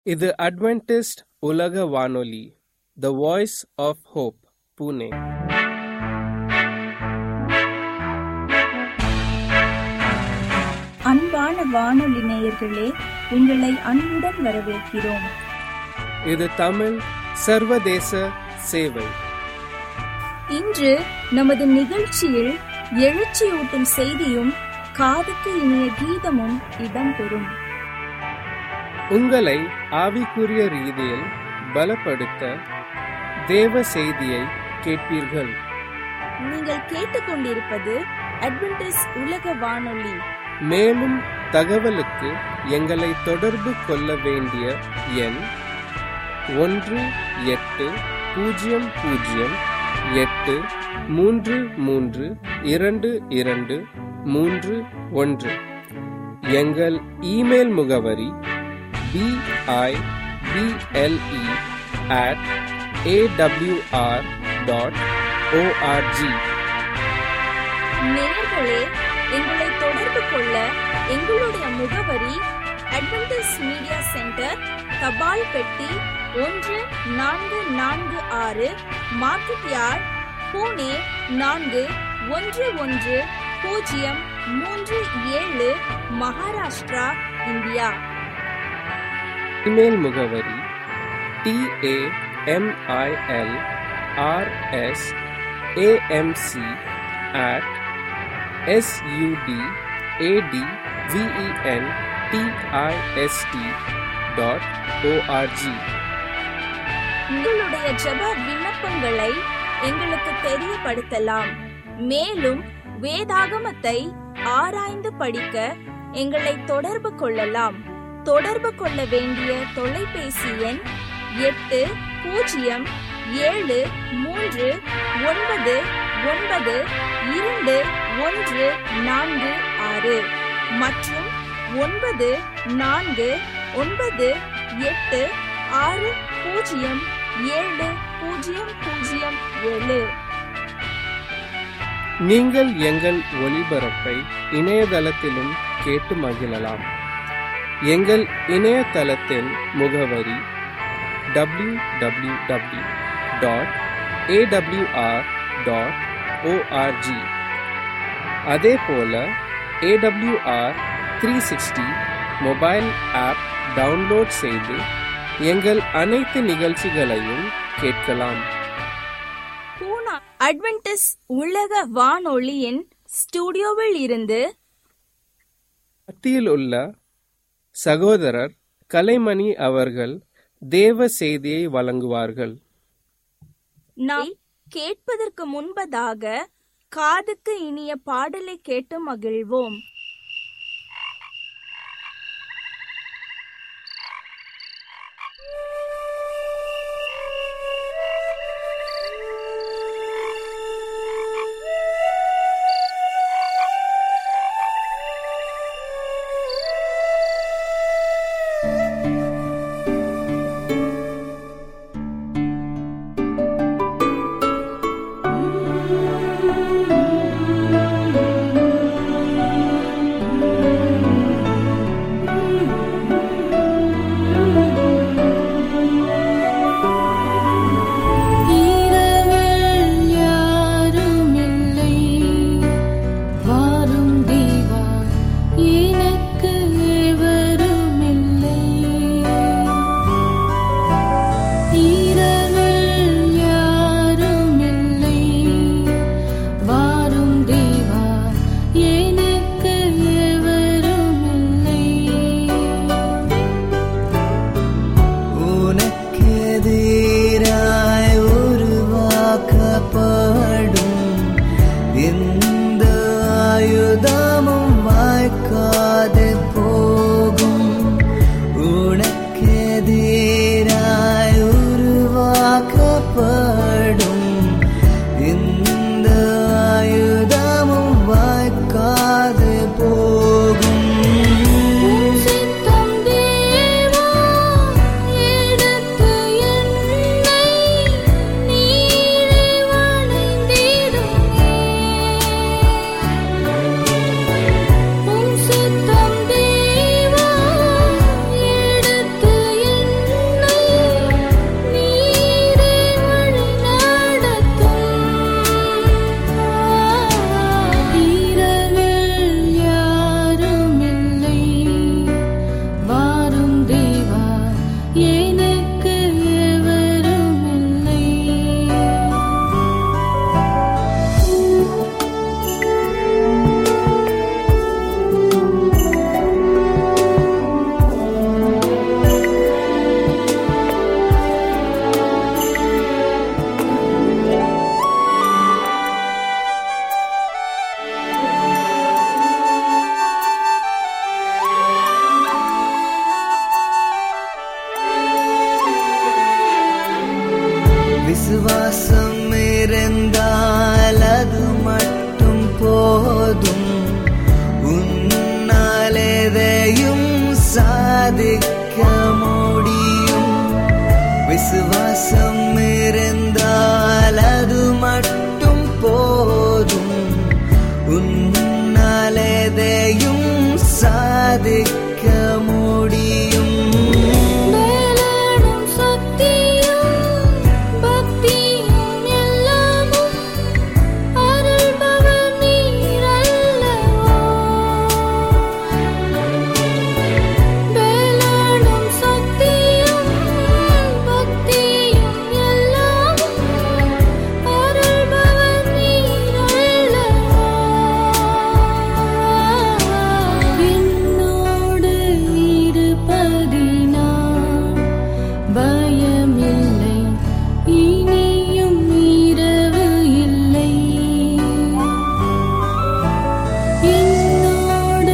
இது அட்வென்டிஸ்ட் உலக வானொலி the voice of hope Pune அன்பான வானொலி நேயர்களே உங்களை அன்புடன் வரவேற்கிறோம் இது தமிழ் சர்வதேச சேவை இன்று நமது நிகழ்ச்சியில் எழுச்சியூட்டும் செய்தியும் காதுக்கு இனிய கீதமும் இடம்பெறும் உங்களை ஆவிக்குரிய ரீதியில் பலப்படுத்த தேவ செய்தியை கேட்பீர்கள் நீங்கள் கேட்டுக்கொண்டிருப்பது அட்வென்டிஸ் உலக வானொலி மேலும் தகவலுக்கு எங்களை தொடர்பு கொள்ள வேண்டிய எண் ஒன்று எட்டு பூஜ்ஜியம் பூஜ்ஜியம் எட்டு மூன்று மூன்று இரண்டு இரண்டு மூன்று ஒன்று எங்கள் இமெயில் முகவரி B I B L E at AWR dot ORG நேயர்களே எங்களை தொடர்பு கொள்ள எங்களுடைய முகவரி அட்வென்டிஸ் மீடியா சென்டர் தபால் பெட்டி ஒன்று நான்கு நான்கு ஆறு மார்க்கெட் யார்ட் பூனே நான்கு ஒன்று ஒன்று பூஜ்ஜியம் மூன்று ஏழு மகாராஷ்டிரா இந்தியா இமெயில் முகவரி T A M I L R S A M C at S U D A D V E N T I S T dot ORG உங்களுடைய ஜெப விண்ணப்பங்களை எங்களுக்கு தெரியப்படுத்தலாம் மேலும் வேதாகமத்தை ஆராய்ந்து படிக்க எங்களை தொடர்பு கொள்ளலாம் தொடர்பு கொள்ள வேண்டிய தொலைபேசி எண் எட்டு பூஜ்ஜியம் ஏழு மூன்று ஒன்பது ஒன்பது இரண்டு ஒன்று நான்கு ஆறு மற்றும் ஒன்பது நான்கு ஒன்பது எட்டு ஆறு பூஜ்ஜியம் ஏழு பூஜ்ஜியம் பூஜ்ஜியம் ஏழு நீங்கள் எங்கள் ஒளிபரப்பை இணையதளத்திலும் கேட்டு மகிழலாம் எங்கள் இணையதளத்தின் முகவரி W W W dot AWR dot ORG அதே போல AWR three sixty mobile app download செய்து எங்கள் அனைத்து நிகழ்ச்சிகளையும் கேட்கலாம் பூனா அட்வென்டிஸ் உலக வானொலியின் ஸ்டுடியோவில் இருந்து மத்தியில் உள்ள சகோதரர் கலைமணி அவர்கள் தேவ செய்தியை வழங்குவார்கள் நாம் கேட்பதற்கு முன்பதாக காதுக்கு இனிய பாடலை கேட்டு மகிழ்வோம் Thank விசுவாசம் இருந்தால் அது மட்டும் போதும் உன்னால் எதையும் சாதிக்க முடியும் விசுவாசம் இருந்தால் அது மட்டும் போதும் உன்னால் எதையும் சாதிக்க முடியும் மேலாடும் சக்தியும் பக்தியும் எல்லாமும் அருள்பவர் நீரல்லவா மேலாடும் சக்தியும் பக்தியும் எல்லாமும் அருள்பவர் நீரல்லவா என்னோடு இருப்பதினால் பயமில்லை இனியும் இரவு இல்லை என்னோடு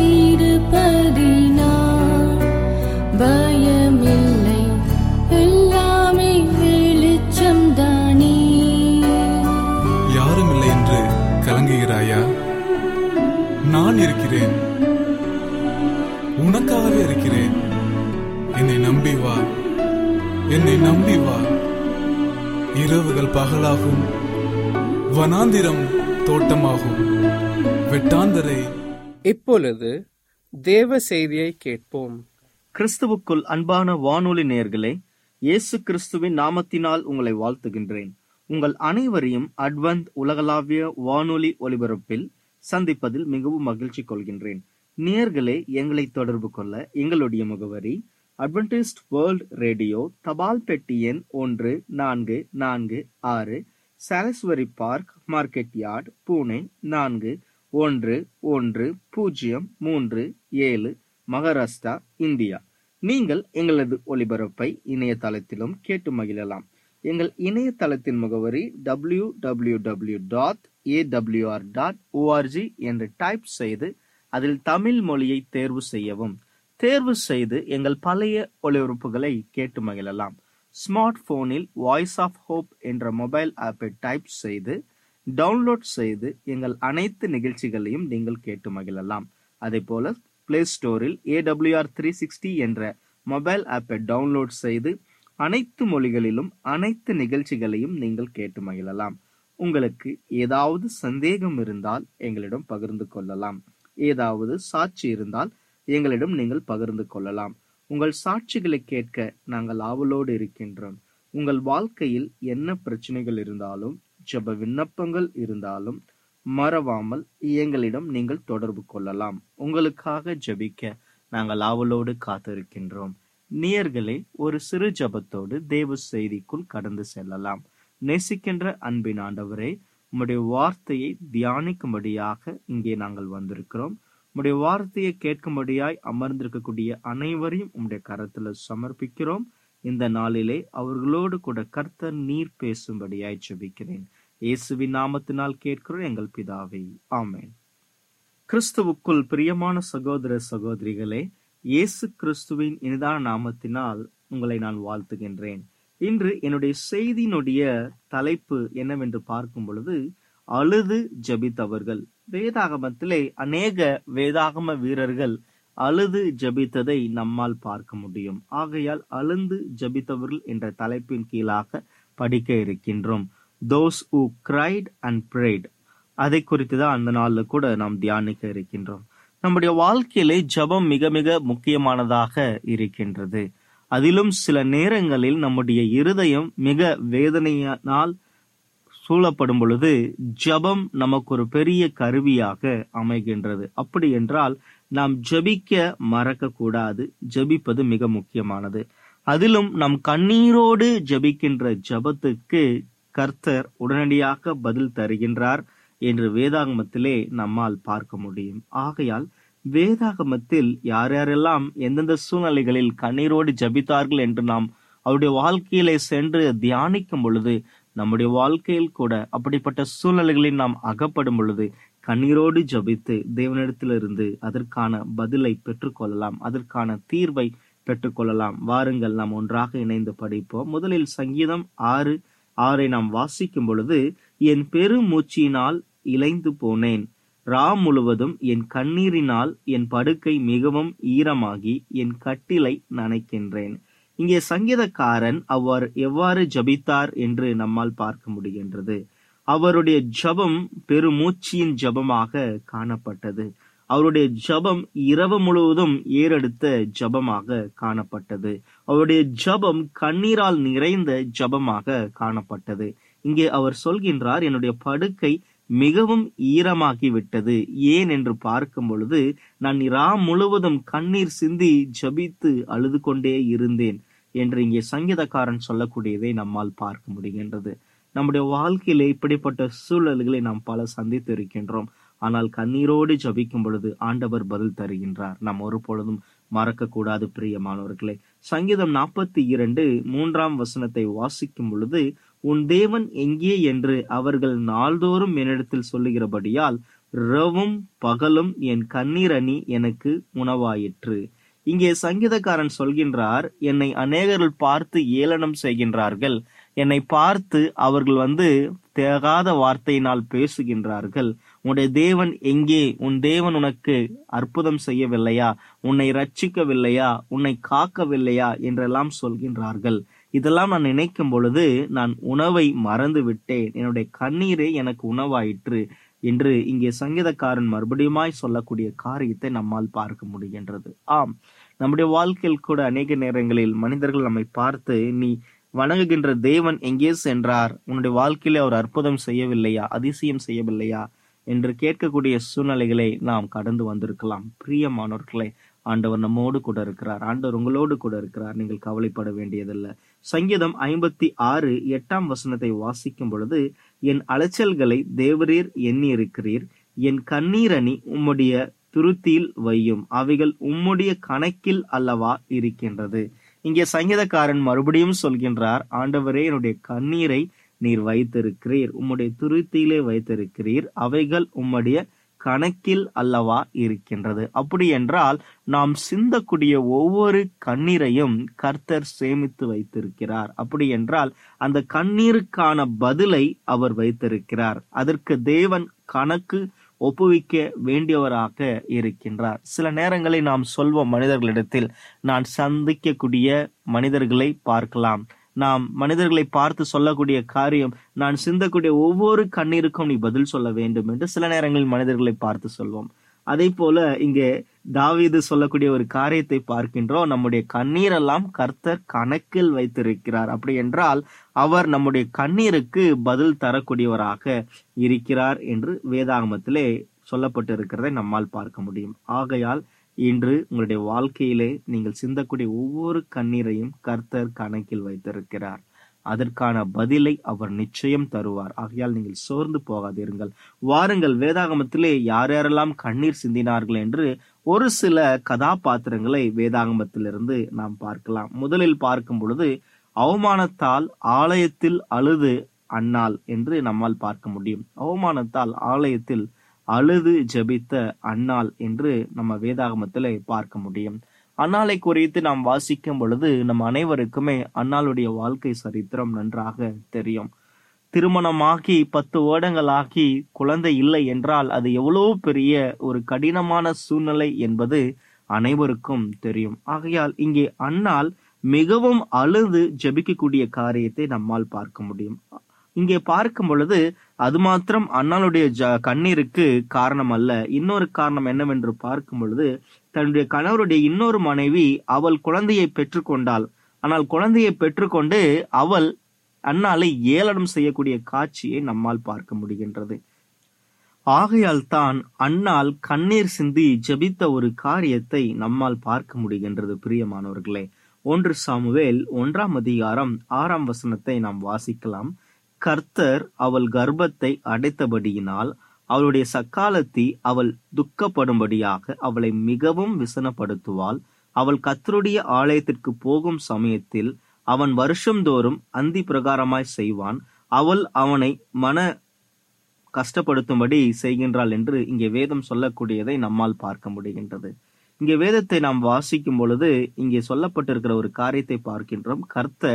இருப்பதினால் பயமில்லை எல்லாமே வெளிச்சம்தானே யாரும் இல்லை என்று கலங்குகிறாயா நான் இருக்கிறேன் உனக்காகவே இருக்கிறேன் என்னை நம்பி வா என்னை நம்பி வா இரவுகள் பகலாகும் வனாந்திரம் தோட்டமாகும் வெட்டாந்தரை இப்பொழுது தேவ செய்தியை கேட்போம் கிறிஸ்துவுக்குள் அன்பான வானொலி நேயர்களே இயேசு கிறிஸ்துவின் நாமத்தினால் உங்களை வாழ்த்துகின்றேன் உங்கள் அனைவரையும் அட்வந்த் உலகளாவிய வானொலி ஒலிபரப்பில் சந்திப்பதில் மிகவும் மகிழ்ச்சி கொள்கின்றேன் நேயர்களே எங்களை தொடர்பு கொள்ள எங்களுடைய முகவரி அட்வென்டிஸ்ட் வேர்ல்ட் ரேடியோ தபால் பெட்டி எண் ஒன்று நான்கு நான்கு ஆறு Salisbury park market yard Pune நான்கு ஒன்று ஒன்று பூஜ்ஜியம் மூன்று ஏழு மகாராஷ்டிரா இந்தியா நீங்கள் எங்களது ஒலிபரப்பை இணையதளத்திலும் கேட்டு மகிழலாம் எங்கள் இணையதளத்தின் முகவரி W W W dot AWR dot ORG என்று டைப் செய்து அதில் தமிழ் மொழியை தேர்வு செய்யவும் தேர்வு செய்து எங்கள் பழைய ஒலிபரப்புகளை கேட்டு மகிழலாம் ஸ்மார்ட் போனில் வாய்ஸ் ஆஃப் ஹோப் என்ற மொபைல் ஆப்பை டைப் செய்து டவுன்லோட் செய்து எங்கள் அனைத்து நிகழ்ச்சிகளையும் நீங்கள் கேட்டு மகிழலாம் அதே போல பிளே ஸ்டோரில் ஏடபிள்யூஆர் த்ரீ சிக்ஸ்டி என்ற மொபைல் ஆப்பை டவுன்லோட் செய்து அனைத்து மொழிகளிலும் அனைத்து நிகழ்ச்சிகளையும் நீங்கள் கேட்டு மகிழலாம் உங்களுக்கு ஏதாவது சந்தேகம் இருந்தால் எங்களிடம் பகிர்ந்து கொள்ளலாம் ஏதாவது சாட்சி இருந்தால் எங்களிடம் நீங்கள் பகிர்ந்து கொள்ளலாம் உங்கள் சாட்சிகளை கேட்க நாங்கள் ஆவலோடு இருக்கின்றோம் உங்கள் வாழ்க்கையில் என்ன பிரச்சனைகள் இருந்தாலும் ஜெப விண்ணப்பங்கள் இருந்தாலும் மறவாமல் எங்களிடம் நீங்கள் தொடர்பு கொள்ளலாம் உங்களுக்காக ஜெபிக்க நாங்கள் ஆவலோடு காத்திருக்கின்றோம் நேயர்களே ஒரு சிறு ஜெபத்தோடு தேவ செய்திக்குள் கடந்து செல்லலாம் நேசிக்கின்ற அன்பின் ஆண்டவரே உம்முடைய வார்த்தையை தியானிக்கும்படியாக இங்கே நாங்கள் வந்திருக்கிறோம் உம்முடைய வார்த்தையை கேட்கும்படியாய் அமர்ந்திருக்கக்கூடிய அனைவரையும் உம்முடைய கரத்துல சமர்ப்பிக்கிறோம் இந்த நாளிலே அவர்களோடு கூட கர்த்தர் நீர் பேசும்படியாய் ஜெபிக்கிறேன் இயேசுவின் நாமத்தினால் கேட்கிறோம் எங்கள் பிதாவே ஆமென் கிறிஸ்துவுக்குள் பிரியமான சகோதர சகோதரிகளே இயேசு கிறிஸ்துவின் இனிதான நாமத்தினால் உங்களை நான் வாழ்த்துகின்றேன் இன்று என்னுடைய செய்தியினுடைய தலைப்பு என்னவென்று பார்க்கும் பொழுது அழுது ஜபித்தவர்கள் வேதாகமத்திலே அநேக வேதாகம வீரர்கள் அழுது ஜபித்ததை நம்மால் பார்க்க முடியும் ஆகையால் அழுந்து ஜபித்தவர்கள் என்ற தலைப்பின் கீழாக படிக்க இருக்கின்றோம் those who cried and prayed அதை குறித்து தான் அந்த நாள்ல கூட நாம் தியானிக்க இருக்கின்றோம் நம்முடைய வாழ்க்கையிலே ஜெபம் மிக மிக முக்கியமானதாக இருக்கின்றது அதிலும் சில நேரங்களில் நம்முடைய இருதயம் மிக வேதனையினால் சூழப்படும் பொழுது ஜெபம் நமக்கு ஒரு பெரிய கருவியாக அமைகின்றது அப்படி என்றால் நாம் ஜெபிக்க மறக்க கூடாது ஜெபிப்பது மிக முக்கியமானது அதிலும் நம் கண்ணீரோடு ஜெபிக்கின்ற ஜெபத்துக்கு கர்த்தர் உடனடியாக பதில் தருகின்றார் என்று வேதாகமத்திலே நம்மால் பார்க்க முடியும் ஆகையால் வேதாகமத்தில் யார் யாரெல்லாம் எந்தெந்த சூழ்நிலைகளில் கண்ணீரோடு ஜபித்தார்கள் என்று நாம் அவருடைய வாழ்க்கையிலே சென்று தியானிக்கும் பொழுது நம்முடைய வாழ்க்கையில் கூட அப்படிப்பட்ட சூழ்நிலைகளில் நாம் அகப்படும் பொழுது கண்ணீரோடு ஜபித்து தேவனிடத்திலிருந்து அதற்கான பதிலை பெற்றுக்கொள்ளலாம் அதற்கான தீர்வை பெற்றுக்கொள்ளலாம் வாருங்கள் நாம் ஒன்றாக இணைந்து படிப்போம் முதலில் சங்கீதம் ஆறு ஆறை நாம் வாசிக்கும் பொழுது என் பெருமூச்சினால் இளைந்து போனேன் ரா முழுவதும் என் கண்ணீரினால் என் படுக்கை மிகவும் ஈரமாகி என் கட்டிலை நனைக்கின்றேன் இங்கே சங்கீதக்காரன் அவர் எவ்வாறு ஜபித்தார் என்று நம்மால் பார்க்க முடிகின்றது அவருடைய ஜபம் பெருமூச்சியின் ஜபமாக காணப்பட்டது அவருடைய ஜபம் இரவு முழுவதும் ஏறெடுத்த ஜபமாக காணப்பட்டது அவருடைய ஜபம் கண்ணீரால் நிறைந்த ஜபமாக காணப்பட்டது இங்கே அவர் சொல்கின்றார் என்னுடைய படுக்கை மிகவும் ஈரமாகி விட்டது ஏன் என்று பார்க்கும் பொழுது நான் இரா முழுவதும் கண்ணீர் சிந்தி ஜபித்து அழுது கொண்டே இருந்தேன் என்று இங்கே சங்கீதக்காரன் சொல்லக்கூடியதை நம்மால் பார்க்க முடிகின்றது நம்முடைய வாழ்க்கையிலே இப்படிப்பட்ட சூழல்களை நாம் பல சந்தித்து இருக்கின்றோம் ஆனால் கண்ணீரோடு ஜபிக்கும் பொழுது ஆண்டவர் பதில் தருகின்றார் நாம் ஒரு பொழுதும் மறக்க கூடாது பிரியமானவர்களே சங்கீதம் நாற்பத்தி இரண்டு மூன்றாம் வசனத்தை வாசிக்கும் பொழுது உன் தேவன் எங்கே என்று அவர்கள் நாள்தோறும் என்னிடத்தில் சொல்லுகிறபடியால் இரவும் பகலும் என் கண்ணீர் அணி எனக்கு உணவாயிற்று இங்கே சங்கீதக்காரன் சொல்கின்றார் என்னை அநேகர்கள் பார்த்து ஏளனம் செய்கின்றார்கள் என்னை பார்த்து அவர்கள் வந்து தேகாத வார்த்தையினால் பேசுகின்றார்கள் உன்னுடைய தேவன் எங்கே உன் தேவன் உனக்கு அற்புதம் செய்யவில்லையா உன்னை ரட்சிக்கவில்லையா உன்னை காக்கவில்லையா என்றெல்லாம் சொல்கின்றார்கள் இதெல்லாம் நான் நினைக்கும் பொழுது நான் உணவை மறந்து விட்டேன் என்னுடைய கண்ணீரே எனக்கு உணவாயிற்று என்று இங்கே சங்கீதக்காரன் மறுபடியுமாய் சொல்லக்கூடிய காரியத்தை நம்மால் பார்க்க முடிகின்றது ஆம் நம்முடைய வாழ்க்கையில் கூட அநேக நேரங்களில் மனிதர்கள் நம்மை பார்த்து நீ வணங்குகின்ற தேவன் எங்கே சென்றார் உன்னுடைய வாழ்க்கையில அவர் அற்புதம் செய்யவில்லையா அதிசயம் செய்யவில்லையா என்று கேட்கக்கூடிய சூழ்நிலைகளை நாம் கடந்து வந்திருக்கலாம் பிரியமானவர்களே ஆண்டவர் நம்மோடு கூட இருக்கிறார் ஆண்டவர் உங்களோடு கூட இருக்கிறார் நீங்கள் கவலைப்பட வேண்டியதில்லை சங்கீதம் ஐம்பத்தி ஆறு எட்டாம் வசனத்தை வாசிக்கும் பொழுது என் அலைச்சல்களை தேவரீர் எண்ணி இருக்கிறீர் என் கண்ணீரணி உம்முடைய துருத்தியில் வையும் அவைகள் உம்முடைய கணக்கில் அல்லவா இருக்கின்றது இங்கே சங்கீதக்காரன் மறுபடியும் சொல்கின்றார் ஆண்டவரே என்னுடைய கண்ணீரை நீர் வைத்திருக்கிறீர் உம்முடைய துருத்தியிலே வைத்திருக்கிறீர் அவைகள் உம்முடைய கணக்கில் அல்லவா இருக்கின்றது அப்படி என்றால் நாம் சிந்தக்கூடிய ஒவ்வொரு கண்ணீரையும் கர்த்தர் சேமித்து வைத்திருக்கிறார் அப்படி என்றால் அந்த கண்ணீருக்கான பதிலை அவர் வைத்திருக்கிறார் அதற்கு தேவன் கணக்கு ஒப்புவிக்க வேண்டியவராக இருக்கின்றார் சில நேரங்களில் நாம் சொல்வோம் மனிதர்களிடத்தில் நான் சந்திக்கக்கூடிய மனிதர்களை பார்க்கலாம் நாம் மனிதர்களை பார்த்து சொல்லக்கூடிய காரியம் நான் சிந்தக்கூடிய ஒவ்வொரு கண்ணீருக்கும் நீ பதில் சொல்ல வேண்டும் என்று சில நேரங்களில் மனிதர்களை பார்த்து சொல்வோம் அதே போல இங்கே தாவீது சொல்லக்கூடிய ஒரு காரியத்தை பார்க்கின்றோம் நம்முடைய கண்ணீரெல்லாம் கர்த்தர் கணக்கில் வைத்திருக்கிறார் அப்படி என்றால் அவர் நம்முடைய கண்ணீருக்கு பதில் தரக்கூடியவராக இருக்கிறார் என்று வேதாகமத்திலே சொல்லப்பட்டிருக்கிறதை நம்மால் பார்க்க முடியும் ஆகையால் இன்று உங்களுடைய வாழ்க்கையிலே நீங்கள் சிந்தக்கூடிய ஒவ்வொரு கண்ணீரையும் கர்த்தர் கணக்கில் வைத்திருக்கிறார் அதற்கான பதிலை அவர் நிச்சயம் தருவார் ஆகையால் நீங்கள் சோர்ந்து போகாதீர்கள் வாருங்கள் வேதாகமத்திலே யார் யாரெல்லாம் கண்ணீர் சிந்தினார்கள் என்று ஒரு சில கதாபாத்திரங்களை வேதாகமத்திலிருந்து நாம் பார்க்கலாம் முதலில் பார்க்கும் பொழுது அவமானத்தால் ஆலயத்தில் அழுது அண்ணாள் என்று நம்மால் பார்க்க முடியும் அவமானத்தால் ஆலயத்தில் அழுது ஜெபித்த அன்னாள் என்று நம்ம வேதாகமத்திலே பார்க்க முடியும் அன்னாளை குறித்து நாம் வாசிக்கும் பொழுது நம் அனைவருக்குமே அன்னாளுடைய வாழ்க்கை சரித்திரம் நன்றாக தெரியும் திருமணமாகி பத்து வருடங்களாகி குழந்தை இல்லை என்றால் அது எவ்வளவு பெரிய ஒரு கடினமான சூழ்நிலை என்பது அனைவருக்கும் தெரியும் ஆகையால் இங்கே அன்னாள் மிகவும் அழுது ஜெபிக்கக்கூடிய காரியத்தை நம்மால் பார்க்க முடியும் இங்கே பார்க்கும் பொழுது அது மாத்திரம் அண்ணாளுடைய ஜ கண்ணீருக்கு காரணம் அல்ல இன்னொரு காரணம் என்னவென்று பார்க்கும் பொழுது தன்னுடைய கணவருடைய இன்னொரு மனைவி அவள் குழந்தையை பெற்றுக்கொண்டாள் ஆனால் குழந்தையை பெற்றுக்கொண்டு அவள் அண்ணாலை ஏளனம் செய்யக்கூடிய காட்சியை நம்மால் பார்க்க முடிகின்றது ஆகையால் தான் அண்ணால் கண்ணீர் சிந்தி ஜெபித்த ஒரு காரியத்தை நம்மால் பார்க்க முடிகின்றது பிரியமானவர்களே ஒன்று சாமுவேல் ஒன்றாம் அதிகாரம் ஆறாம் வசனத்தை நாம் வாசிக்கலாம் கர்த்தர் அவள் கர்ப்பத்தை அடைத்தபடியினால் அவளுடைய சக்காலத்தி அவள் துக்கப்படும்படியாக அவளை மிகவும் விசனப்படுத்துவாள் அவள் கர்த்தருடைய ஆலயத்திற்கு போகும் சமயத்தில் அவன் வருஷந்தோறும் அந்தி பிரகாரமாய் செய்வான் அவள் அவனை மன கஷ்டப்படுத்தும்படி செய்கின்றாள் என்று இங்கே வேதம் சொல்லக்கூடியதை நம்மால் பார்க்க முடிகின்றது இங்கே வேதத்தை நாம் வாசிக்கும் பொழுது இங்கே சொல்லப்பட்டிருக்கிற ஒரு காரியத்தை பார்க்கின்றோம் கர்த்தர்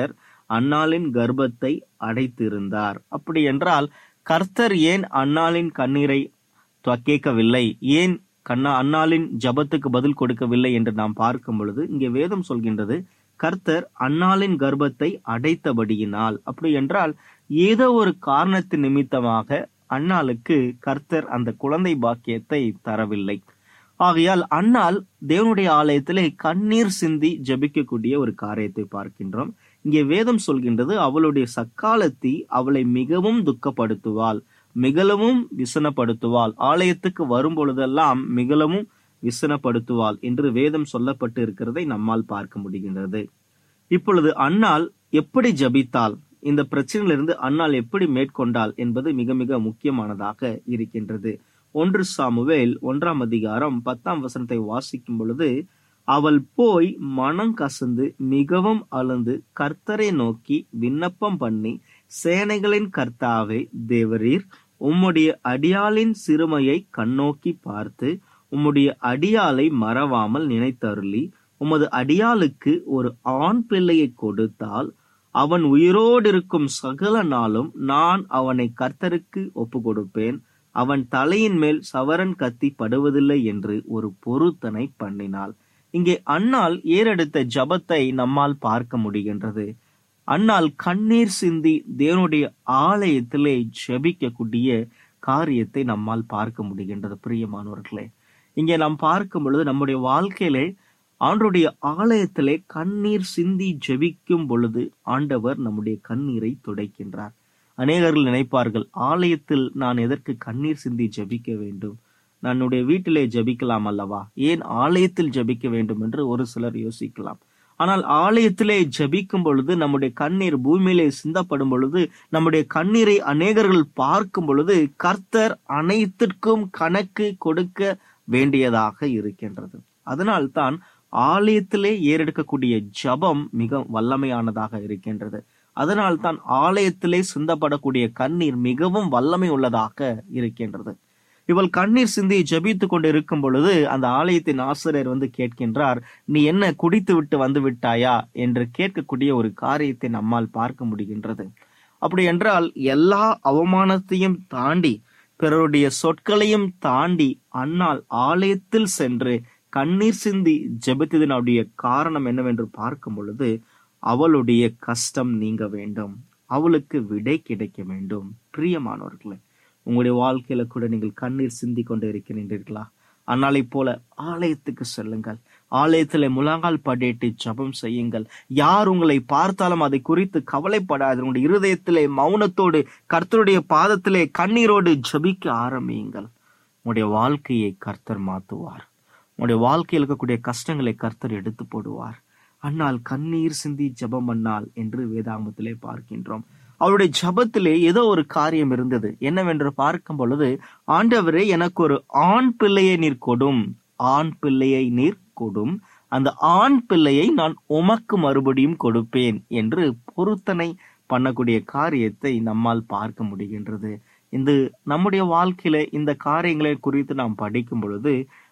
அன்னாளின் கர்ப்பத்தை அடைத்திருந்தார் அப்படி என்றால் கர்த்தர் ஏன் அன்னாளின் கண்ணீரை துவ- கேட்கவில்லை ஏன் கண்ணா அன்னாளின் ஜபத்துக்கு பதில் கொடுக்கவில்லை என்று நாம் பார்க்கும் பொழுது இங்கே வேதம் சொல்கின்றது கர்த்தர் அன்னாளின் கர்ப்பத்தை அடைத்தபடியினால் அப்படி என்றால் ஏதோ ஒரு காரணத்தின் நிமித்தமாக அன்னாளுக்கு கர்த்தர் அந்த குழந்தை பாக்கியத்தை தரவில்லை ஆகையால் அன்னாள் தேவனுடைய ஆலயத்திலே கண்ணீர் சிந்தி ஜெபிக்கக்கூடிய ஒரு காரியத்தை பார்க்கின்றோம் இங்கே வேதம் சொல்கின்றது அவளுடைய சக்காலத்தி அவளை மிகவும் துக்கப்படுத்துவாள் மிகவும் விசனப்படுத்துவாள் ஆலயத்துக்கு வரும் பொழுதெல்லாம் மிகவும் விசனப்படுத்துவாள் என்று வேதம் சொல்லப்பட்டு இருக்கிறதை நம்மால் பார்க்க முடிகின்றது இப்பொழுது அன்னாள் எப்படி ஜபித்தாள் இந்த பிரச்சனையிலிருந்து அன்னாள் எப்படி மேற்கொண்டாள் என்பது மிக மிக முக்கியமானதாக இருக்கின்றது ஒன்று சாமுவேல் ஒன்றாம் அதிகாரம் பத்தாம் வசனத்தை வாசிக்கும் பொழுது அவள் போய் மனம் கசந்து மிகவும் அழுந்து கர்த்தரை நோக்கி விண்ணப்பம் பண்ணி சேனைகளின் கர்த்தாவே தேவரீர் உம்முடைய அடியாளின் சிறுமையை கண்ணோக்கி பார்த்து உம்முடைய அடியாளை மறவாமல் நினைத்தருளி உமது அடியாளுக்கு ஒரு ஆண் பிள்ளையை கொடுத்தால் அவன் உயிரோடு இருக்கும் சகல நாளும் நான் அவனை கர்த்தருக்கு ஒப்பு கொடுப்பேன் அவன் தலையின் மேல் சவரன் கத்தி படுவதில்லை என்று ஒரு பொருத்தனை பண்ணினாள் இங்கே அன்னாள் ஏறெடுத்த ஜபத்தை நம்மால் பார்க்க முடிகின்றது அன்னாள் கண்ணீர் சிந்தி தேவனுடைய ஆலயத்திலே ஜெபிக்கக்கூடிய காரியத்தை நம்மால் பார்க்க முடிகின்றது பிரியமானவர்களே இங்கே நாம் பார்க்கும் பொழுது நம்முடைய வாழ்க்கையிலே ஆண்டருடைய ஆலயத்திலே கண்ணீர் சிந்தி ஜெபிக்கும் பொழுது ஆண்டவர் நம்முடைய கண்ணீரை துடைக்கின்றார் அநேகர்கள் நினைப்பார்கள் ஆலயத்தில் நான் எதற்கு கண்ணீர் சிந்தி ஜெபிக்க வேண்டும் என்னுடைய வீட்டிலே ஜெபிக்கலாம் அல்லவா ஏன் ஆலயத்தில் ஜெபிக்க வேண்டும் என்று ஒரு சிலர் யோசிக்கலாம் ஆனால் ஆலயத்திலே ஜெபிக்கும் பொழுது நம்முடைய கண்ணீர் பூமியிலே சிந்தப்படும் பொழுது நம்முடைய கண்ணீரை அநேகர்கள் பார்க்கும் பொழுது கர்த்தர் அனைத்திற்கும் கணக்கு கொடுக்க வேண்டியதாக இருக்கின்றது அதனால்தான் ஆலயத்திலே ஏறெடுக்கக்கூடிய ஜபம் மிக வல்லமையானதாக இருக்கின்றது அதனால்தான் ஆலயத்திலே சிந்தப்படக்கூடிய கண்ணீர் மிகவும் வல்லமை உள்ளதாக இருக்கின்றது இவள் கண்ணீர் சிந்தி ஜபித்து கொண்டு இருக்கும் பொழுது அந்த ஆலயத்தின் ஆசிரியர் வந்து கேட்கின்றார் நீ என்ன குடித்து விட்டு வந்து விட்டாயா என்று கேட்கக்கூடிய ஒரு காரியத்தை நம்மால் பார்க்க முடிகின்றது அப்படி என்றால் எல்லா அவமானத்தையும் தாண்டி பிறருடைய சொற்களையும் தாண்டி அன்னால் ஆலயத்தில் சென்று கண்ணீர் சிந்தி ஜெபித்ததனுடைய காரணம் என்னவென்று பார்க்கும் பொழுது அவளுடைய கஷ்டம் நீங்க வேண்டும் அவளுக்கு விடை கிடைக்க வேண்டும் பிரியமானவர்களே உங்களுடைய வாழ்க்கையில கூட நீங்கள் கண்ணீர் சிந்தி கொண்டு இருக்கின்றீர்களா அன்னாலை போல ஆலயத்துக்கு செல்லுங்கள் ஆலயத்திலே முழங்கால் படிட்டு ஜபம் செய்யுங்கள் யார் உங்களை பார்த்தாலும் அதை குறித்து கவலைப்படாது உங்களுடைய இருதயத்திலே மௌனத்தோடு கர்த்தருடைய பாதத்திலே கண்ணீரோடு ஜபிக்க ஆரம்பியுங்கள் உங்களுடைய வாழ்க்கையை கர்த்தர் மாத்துவார் உங்களுடைய வாழ்க்கையில் இருக்கக்கூடிய கஷ்டங்களை கர்த்தர் எடுத்து போடுவார் அன்னால் கண்ணீர் சிந்தி ஜபம் அண்ணால் என்று வேதாங்கத்திலே பார்க்கின்றோம் அவருடைய ஜபத்திலே ஏதோ ஒரு காரியம் இருந்தது என்னவென்று பார்க்கும் பொழுது ஆண்டவரே எனக்கு ஒரு ஆண் பிள்ளையை நீர் கொடும் ஆண் பிள்ளையை நீர் கொடும் அந்த ஆண் பிள்ளையை நான் உமக்கு மறுபடியும் கொடுப்பேன் என்று பொருத்தனை பண்ணக்கூடிய காரியத்தை நம்மால் பார்க்க முடிகின்றது இந்த நம்முடைய வாழ்க்கையில இந்த காரியங்களை குறித்து நாம் படிக்கும் பொழுது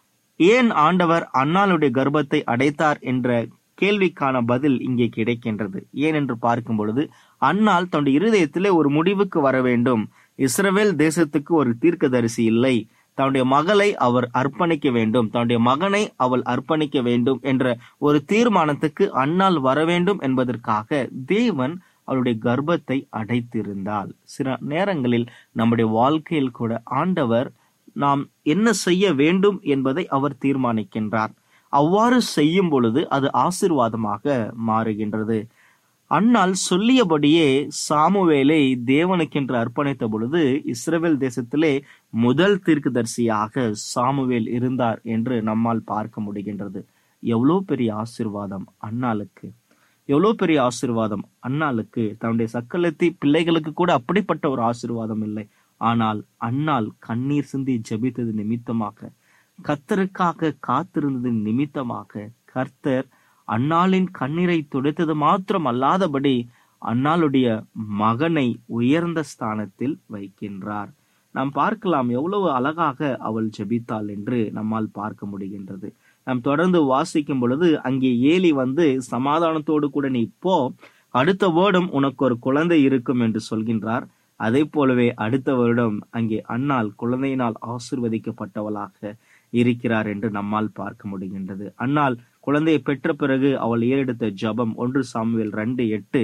ஏன் ஆண்டவர் அன்னாளுடைய கர்ப்பத்தை அடைத்தார் என்ற கேள்விக்கான பதில் இங்கே கிடைக்கின்றது ஏன் என்று பார்க்கும் பொழுது அன்னாள் தன்னுடைய இருதயத்திலே ஒரு முடிவுக்கு வர வேண்டும் இஸ்ரவேல் தேசத்துக்கு ஒரு தீர்க்கதரிசி இல்லை தன்னுடைய மகளை அவர் அர்ப்பணிக்க வேண்டும் தன்னுடைய மகனை அவள் அர்ப்பணிக்க வேண்டும் என்ற ஒரு தீர்மானத்துக்கு அன்னாள் வர வேண்டும் என்பதற்காக தேவன் அவளுடைய கர்ப்பத்தை அடைத்திருந்தாள் சில நேரங்களில் நம்முடைய வாழ்க்கையில் கூட ஆண்டவர் நாம் என்ன செய்ய வேண்டும் என்பதை அவர் தீர்மானிக்கின்றார் அவ்வாறு செய்யும் பொழுது அது ஆசிர்வாதமாக மாறுகின்றது அன்னால் சொல்லியபடியே சாமுவேலை தேவனுக்கென்று அர்ப்பணித்த பொழுது இஸ்ரவேல் தேசத்திலே முதல் தீர்க்கதரிசியாக சாமுவேல் இருந்தார் என்று நம்மால் பார்க்க முடிகின்றது எவ்வளோ பெரிய ஆசிர்வாதம் அன்னாளுக்கு எவ்வளோ பெரிய ஆசிர்வாதம் அன்னாளுக்கு தன்னுடைய சக்கலத்தி பிள்ளைகளுக்கு கூட அப்படிப்பட்ட ஒரு ஆசிர்வாதம் இல்லை ஆனால் அன்னாள் கண்ணீர் சிந்தி ஜெபித்தது நிமித்தமாக கர்த்தருக்காக காத்திருந்தது நிமித்தமாக கர்த்தர் அன்னாளின் கண்ணீரை துடைத்தது மாத்திரம் அல்லாதபடி அன்னாளுடைய மகனை உயர்ந்த ஸ்தானத்தில் வைக்கின்றார் நாம் பார்க்கலாம் எவ்வளவு அழகாக அவள் ஜெபித்தாள் என்று நம்மால் பார்க்க முடிகின்றது நாம் தொடர்ந்து வாசிக்கும் பொழுது அங்கே ஏலி வந்து சமாதானத்தோடு கூட நீ போ அடுத்த வருடம் உனக்கு ஒரு குழந்தை இருக்கும் என்று சொல்கின்றார் அதே போலவே அடுத்த வருடம் அங்கே அன்னாள் குழந்தையினால் ஆசிர்வதிக்கப்பட்டவளாக இருக்கிறார் என்று நம்மால் பார்க்க முடிகின்றது அன்னாள் குழந்தையை பெற்ற பிறகு அவள் ஏறெடுத்த ஜபம் ஒன்று சாமுவேல் ரெண்டு எட்டு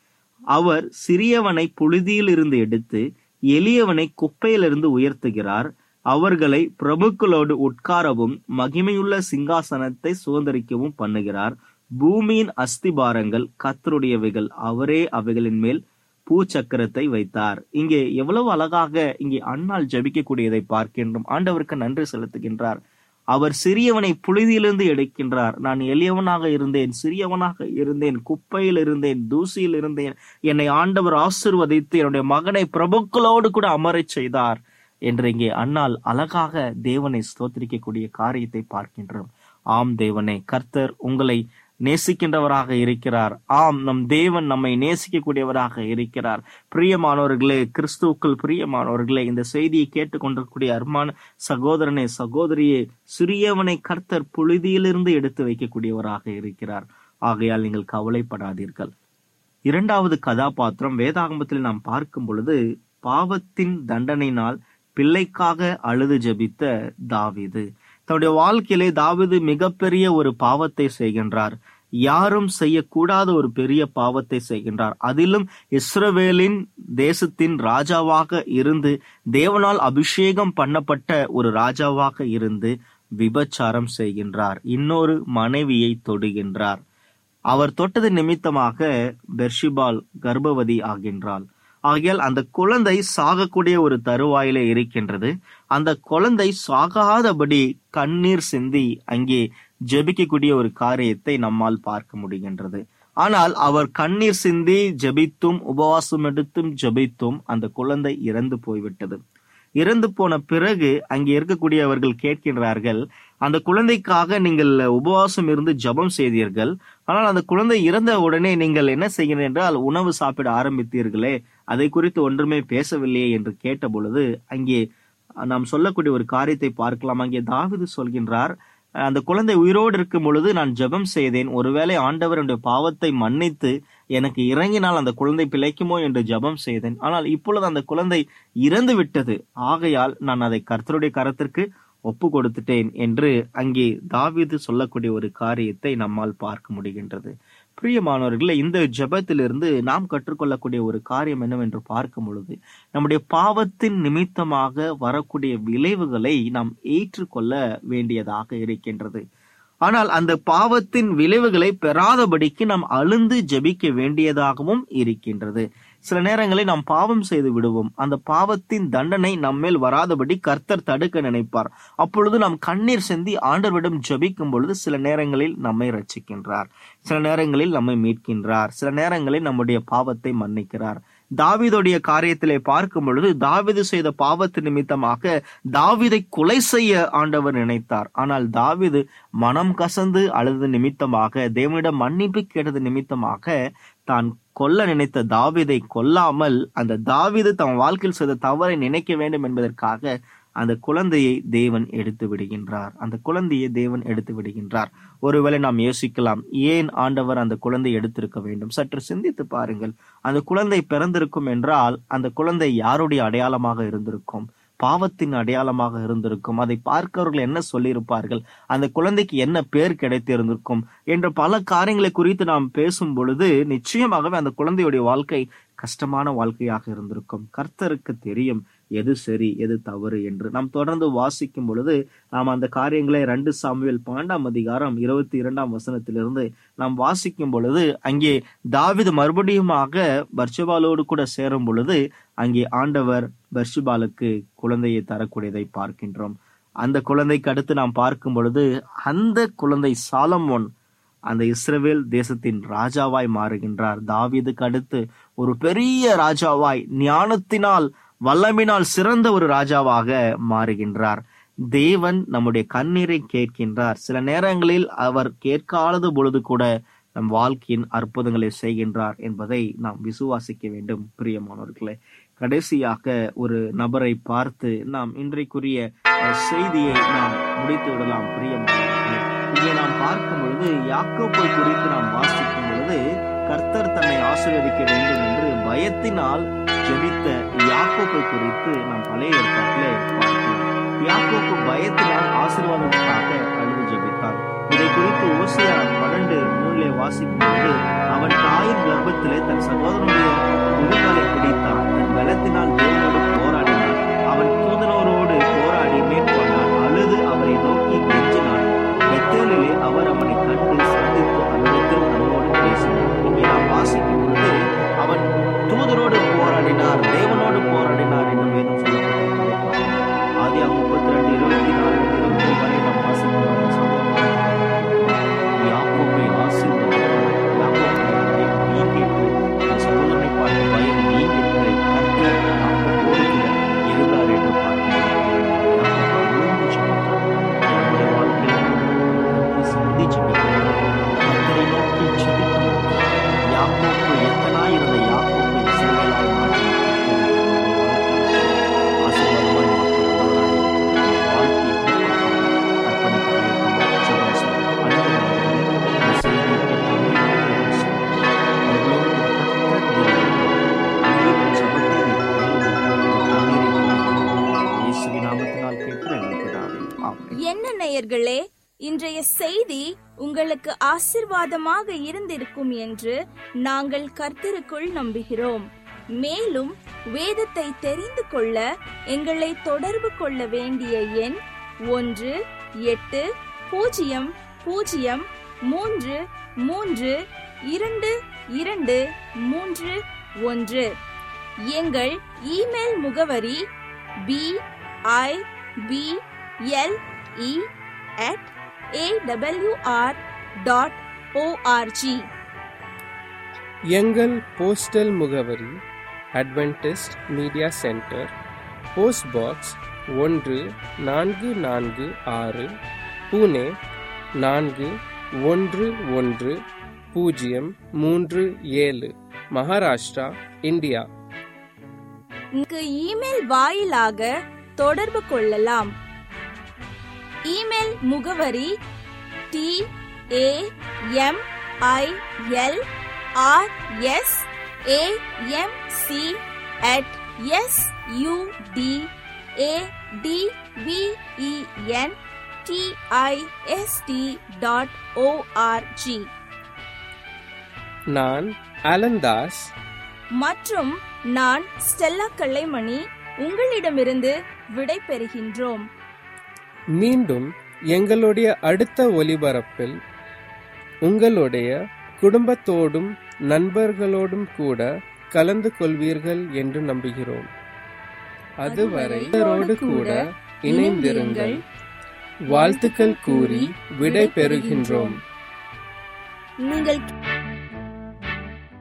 அவர் சிறியவனை புழுதியில் இருந்து எடுத்து எளியவனை குப்பையிலிருந்து உயர்த்துகிறார் அவர்களை பிரபுக்களோடு உட்காரவும் மகிமையுள்ள சிங்காசனத்தை சுதந்திரிக்கவும் பண்ணுகிறார் பூமியின் அஸ்திபாரங்கள் கத்தருடையவைகள் அவரே அவைகளின் மேல் பூச்சக்கரத்தை வைத்தார் இங்கே எவ்வளவு அழகாக இங்கே அண்ணால் ஜபிக்கக்கூடியதை பார்க்கின்றோம் ஆண்டவருக்கு நன்றி செலுத்துகின்றார் அவர் சிறியவனை புழுதியிலிருந்து எடுக்கின்றார் நான் எளியவனாக இருந்தேன் சிறியவனாக இருந்தேன் குப்பையில் இருந்தேன் தூசியில் இருந்தேன் என்னை ஆண்டவர் ஆசிர்வதித்து என்னுடைய மகனை பிரபுக்களோடு கூட அமரச் செய்தார் என்று இங்கே அண்ணால் அழகாக தேவனை ஸ்தோத்திரிக்கக்கூடிய காரியத்தை பார்க்கின்றோம் ஆம் தேவனே கர்த்தர் உங்களை நேசிக்கின்றவராக இருக்கிறார் ஆம் நம் தேவன் நம்மை நேசிக்கக்கூடியவராக இருக்கிறார் பிரியமானவர்களே கிறிஸ்துவுக்குள் பிரியமானவர்களே இந்த செய்தியை கேட்டுக்கொண்டிருக்கூடிய அருமான சகோதரனே சகோதரியே சிறியவனை கர்த்தர் புழுதியிலிருந்து எடுத்து வைக்கக்கூடியவராக இருக்கிறார் ஆகையால் நீங்கள் கவலைப்படாதீர்கள் இரண்டாவது கதாபாத்திரம் வேதாகமத்தில் நாம் பார்க்கும் பொழுது பாவத்தின் தண்டனையினால் பிள்ளைக்காக அழுது ஜெபித்த தாவீது தன்னுடைய வாழ்க்கையிலே தாவீது மிகப்பெரிய ஒரு பாவத்தை செய்கின்றார் யாரும் செய்யக்கூடாத ஒரு பெரிய பாவத்தை செய்கின்றார் அதிலும் இஸ்ரவேலின் தேசத்தின் ராஜாவாக இருந்து தேவனால் அபிஷேகம் பண்ணப்பட்ட ஒரு ராஜாவாக இருந்து விபச்சாரம் செய்கின்றார் இன்னொரு மனைவியை தொடுகின்றார் அவர் தொட்டது நிமித்தமாக பெர்ஷிபால் கர்ப்பவதி ஆகின்றாள் ஆகையால் அந்த குழந்தை சாகக்கூடிய ஒரு தருவாயிலே இருக்கின்றது அந்த குழந்தை சாகாதபடி கண்ணீர் சிந்தி அங்கே ஜெபிக்கக்கூடிய ஒரு காரியத்தை நம்மால் பார்க்க முடிகின்றது ஆனால் அவர் கண்ணீர் சிந்தி ஜெபித்தும் உபவாசம் எடுத்தும் ஜெபித்தும் அந்த குழந்தை இறந்து போய்விட்டது இறந்து போன பிறகு அங்கே இருக்கக்கூடியவர்கள் கேட்கின்றார்கள் அந்த குழந்தைக்காக நீங்கள் உபவாசம் இருந்து ஜபம் செய்தீர்கள் ஆனால் அந்த குழந்தை இறந்த உடனே நீங்கள் என்ன செய்கிறீர்கள் என்றால் உணவு சாப்பிட ஆரம்பித்தீர்களே அதை குறித்து ஒன்றுமே பேசவில்லையே என்று கேட்ட பொழுது அங்கே நாம் சொல்லக்கூடிய ஒரு காரியத்தை பார்க்கலாம் அங்கே தாவிது சொல்கின்றார் அந்த குழந்தை உயிரோடு இருக்கும் பொழுது நான் ஜெபம் செய்தேன் ஒருவேளை ஆண்டவர் என்னுடைய பாவத்தை மன்னித்து எனக்கு இறங்கினால் அந்த குழந்தை பிழைக்குமோ என்று ஜெபம் செய்தேன் ஆனால் இப்பொழுது அந்த குழந்தை இறந்து விட்டது ஆகையால் நான் அதை கர்த்தருடைய கரத்திற்கு ஒப்பு கொடுத்துட்டேன் என்று அங்கே தாவீது சொல்லக்கூடிய ஒரு காரியத்தை நம்மால் பார்க்க முடிகின்றது பிரியமானவர்களே இந்த ஜெபத்திலிருந்து நாம் கற்றுக்கொள்ளக்கூடிய ஒரு காரியம் என்னவென்று பார்க்கும் பொழுது நம்முடைய பாவத்தின் நிமித்தமாக வரக்கூடிய விளைவுகளை நாம் ஏற்றுக்கொள்ள வேண்டியதாக இருக்கின்றது ஆனால் அந்த பாவத்தின் விளைவுகளை பெறாதபடிக்கு நாம் அழுந்து ஜெபிக்க வேண்டியதாகவும் இருக்கின்றது சில நேரங்களில் நாம் பாவம் செய்து விடுவோம் அந்த பாவத்தின் தண்டனை நம்மேல் வராதபடி கர்த்தர் தடுக்க நினைப்பார் அப்பொழுது நாம் கண்ணீர் சிந்தி ஆண்டவரிடம் ஜெபிக்கும் பொழுது சில நேரங்களில் நம்மை ரட்சிக்கின்றார் சில நேரங்களில் நம்மை மீட்கின்றார் சில நேரங்களில் நம்முடைய பாவத்தை மன்னிக்கிறார் தாவீதுடைய காரியத்திலே பார்க்கும் பொழுது தாவீது செய்த பாவத்து நிமித்தமாக தாவீதை கொலை செய்ய ஆண்டவர் நினைத்தார் ஆனால் தாவீது மனம் கசந்து அழுது நிமித்தமாக தேவனிடம் மன்னிப்பு கேட்டது நிமித்தமாக தான் கொல்ல நினைத்த தாவீதை கொல்லாமல் அந்த தாவீது தன் வாழ்க்கையில் செய்த தவறை நினைக்க வேண்டும் என்பதற்காக அந்த குழந்தையை தேவன் எடுத்து விடுகின்றார் அந்த குழந்தையை தேவன் எடுத்து விடுகின்றார் ஒருவேளை நாம் யோசிக்கலாம் ஏன் ஆண்டவர் அந்த குழந்தை எடுத்திருக்க வேண்டும் சற்று சிந்தித்து பாருங்கள் அந்த குழந்தை பிறந்திருக்கும் என்றால் அந்த குழந்தை யாருடைய அடையாளமாக இருந்திருக்கும் பாவத்தின் அடையாளமாக இருந்திருக்கும் அதை பார்க்கிறவர்கள் என்ன சொல்லியிருப்பார்கள் அந்த குழந்தைக்கு என்ன பேர் கிடைத்திருந்திருக்கும் என்ற பல காரியங்களை குறித்து நாம் பேசும் பொழுது நிச்சயமாகவே அந்த குழந்தையுடைய வாழ்க்கை கஷ்டமான வாழ்க்கையாக இருந்திருக்கும் கர்த்தருக்கு தெரியும் எது சரி எது தவறு என்று நாம் தொடர்ந்து வாசிக்கும் பொழுது நாம் அந்த காரியங்களை ரெண்டு சாமுவேல் பன்னெண்டாம் அதிகாரம் இருபத்தி இரண்டாம் வசனத்திலிருந்து நாம் வாசிக்கும் பொழுது அங்கே தாவிது மறுபடியுமாக பர்ஷபாலோடு கூட சேரும் பொழுது அங்கே ஆண்டவர் பர்ஷிபாலுக்கு குழந்தையை தரக்கூடியதை பார்க்கின்றோம் அந்த குழந்தைக்கு அடுத்து நாம் பார்க்கும் பொழுது அந்த குழந்தை சாலமோன் அந்த இஸ்ரவேல் தேசத்தின் ராஜாவாய் மாறுகின்றார் தாவீதுக்கு அடுத்து ஒரு பெரிய ராஜாவாய் ஞானத்தினால் வல்லமினால் சிறந்த ஒரு ராஜாவாக மாறுகின்றார் தேவன் நம்முடைய கண்ணீரை கேட்கின்றார் சில நேரங்களில் அவர் கேட்காத பொழுது கூட நம் வாழ்க்கையின் அற்புதங்களை செய்கின்றார் என்பதை நாம் விசுவாசிக்க வேண்டும் பிரியமானவர்களே கடைசியாக ஒரு நபரை பார்த்து நாம் இன்றைக்குரிய அஹ், செய்தியை நாம் முடித்து விடலாம் பிரியமானவர்களே இங்கே நாம் பார்க்கும் பொழுது யாக்கோப்பை குறித்து நாம் வாசிக்கும் பொழுது கர்த்தர் தன்னை ஆசீர்வதிக்க வேண்டும் என்று பயத்தினால் ஜெபித்த யாக்கோப்பை குறித்து நாம் பழைய ஏற்பாட்டிலே பார்க்கிறோம் யாக்கோப்பு பயத்தினால் ஆசீர்வாதத்துக்காக அழுது ஜெபித்தார் இதை குறித்து ஓசியா பன்னெண்டு மூணிலே வாசிக்கும் போது அவன் தாயின் கர்ப்பத்திலே தன் சகோதரனுடைய முதுகாலை பிடித்தான் தன் பலத்தினால் தேவனோடு போராடினான் அவன் தூதனோரோடு போராடி மேற்கொண்டான் அழுது அவரை நோக்கி கெஞ்சினான் பெத்தேலிலே அவர் அவனை கண்டு சந்தித்து அவரிடத்தில் நம்மோடு பேசினார் இங்கே நாம் வாசிக்கும் பொழுது அவன் தூதரோடு போராடினார் தேவனோடு போராடினார் என்று வேதம் சொல்லப்பட்டிருக்கிறது ஆதியா முப்பத்தி ரெண்டு இருபத்தி நாலு இருபத்தி வரை நாம் வாசிக்கும் அந்த சம்பவம் யாக்கோபை ஆசீர்வதித்தார் யாக்கோபை நீங்கிட்டு தன் சகோதரனை பார்த்து பயம் நீங்கிட்டு கர்த்தர் யாக்கோபோடு கூட இருந்தார் என்று பார்க்கிறோம் யாக்கோபு விழுந்து ஜெபித்தார். நம்முடைய வாழ்க்கையில் கர்த்தரை சந்தி ஜெபிக்கிறோம். கர்த்தரை நோக்கி ஜெபிக்கிறோம். யாக்கோபு எத்தனாயிருந்த யாக்கோபை சிறுமையாய் மாற்றி ஆசீர்வாதமாய் மாற்றி வாழ்க்கையை அர்ப்பணித்து ஜெபம் செய்வோம். அன்புள்ளவர்களே, இந்த செய்தியை கேட்ட அனைவருக்கும் அவர்களோடு கர்த்தர் அநேகர் ஜெபத்தை இயேசுவின் நாமத்தினால் கேட்கிற எங்கள் பிதாவே. ஆமென். என்ன நேயர்களே இன்றைய செய்தி உங்களுக்கு ஆசிர்வாதமாக இருந்திருக்கும் என்று நாங்கள் கர்த்தருக்குள் நம்புகிறோம் மேலும் வேதத்தை தெரிந்து கொள்ள எங்களை தொடர்பு கொள்ள வேண்டிய எண் ஒன்று எட்டு பூஜ்ஜியம் பூஜ்ஜியம் மூன்று மூன்று இரண்டு இரண்டு மூன்று ஒன்று எங்கள் இமெயில் முகவரி P I P L E at awr dot ORG எங்கள் போஸ்டல் முகவரி Adventist Media Centre post box ஒன்று நான்கு நான்கு ஆறு புனே நான்கு ஒன்று ஒன்று பூஜ்ஜியம் மூன்று ஏழு மகாராஷ்டிரா இந்தியா இங்கு இமெயில் வாயிலாக தொடர்பு கொள்ளலாம் இமெயில் முகவரி T A M I L R S A M C at S U T A T V E N T I S T dot ORG நான் அலந்தாஸ் மற்றும் நான் ஸ்டெல்லா கல்லைமணி உங்களிடமிருந்து விடை பெறுகின்றோம் மீண்டும் எங்களுடைய அடுத்த ஒலிபரப்பில் உங்களுடைய குடும்பத்தோடும் நண்பர்களோடும் கூட கலந்து கொள்வீர்கள் என்று நம்புகிறோம் அதுவரை இவரோடு கூட இணைந்திருங்கள் வாழ்த்துக்கள் கூறி விடை பெறுகின்றோம் நீங்கள்